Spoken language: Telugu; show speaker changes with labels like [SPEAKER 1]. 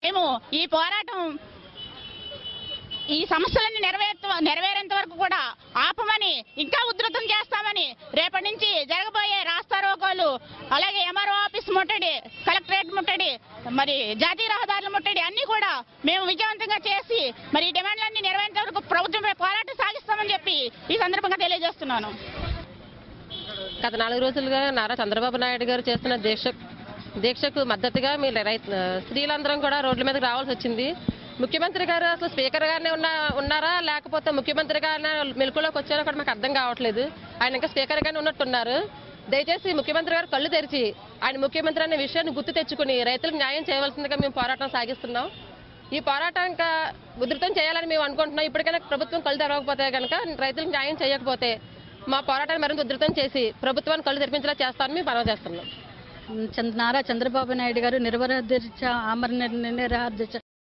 [SPEAKER 1] మేము ఈ పోరాటం ఈ సమస్యలన్నీ నెరవేర్త నెరవేరేంత వరకు కూడా ఆపమని ఇంకా ఉధృతం చేస్తామని రేపటి నుంచి జరగబోయే రాస్తా రోకోలు అలాగే ఎంఆర్ఓ ఆఫీస్ ముట్టడి కలెక్టరేట్ ముట్టడి మరి జాతీయ రహదారుల ముట్టడి అన్ని కూడా మేము విజయవంతంగా చేసి మరి ఈ డిమాండ్లన్నీ నెరవేరేంత వరకు ప్రభుత్వంపై పోరాటం సాగిస్తామని చెప్పి ఈ సందర్భంగా తెలియజేస్తున్నాను
[SPEAKER 2] గత నాలుగు రోజులుగా నారా చంద్రబాబు నాయుడు గారు చేస్తున్న దీక్ష దీక్షకు మద్దతుగా మీ రైతు స్త్రీలందరం కూడా రోడ్ల మీదకి రావాల్సి వచ్చింది ముఖ్యమంత్రి గారు అసలు స్పీకర్ గానే ఉన్న ఉన్నారా లేకపోతే ముఖ్యమంత్రి గారిని మెలకులోకి వచ్చారో కూడా మాకు అర్థం కావట్లేదు ఆయన ఇంకా స్పీకర్ గానే ఉన్నట్టున్నారు దయచేసి ముఖ్యమంత్రి గారు కళ్ళు తెరిచి ఆయన ముఖ్యమంత్రి అనే విషయాన్ని గుర్తు తెచ్చుకుని రైతులకు న్యాయం చేయవలసిందిగా మేము పోరాటం సాగిస్తున్నాం ఈ పోరాటం ఇంకా ఉధృతం చేయాలని మేము అనుకుంటున్నాం ఇప్పటికైనా ప్రభుత్వం కళ్ళు తెరవకపోతే కనుక రైతులకు న్యాయం చేయకపోతే మా పోరాటాన్ని మరింత ఉధృతం చేసి ప్రభుత్వాన్ని కళ్ళు తెరిపించేలా చేస్తామని మేము మనవి చేస్తున్నాం
[SPEAKER 3] చంద్ర నారా చంద్రబాబు నాయుడు గారు నిర్వహ దీక్ష ఆమరణ నిరాహార దీక్ష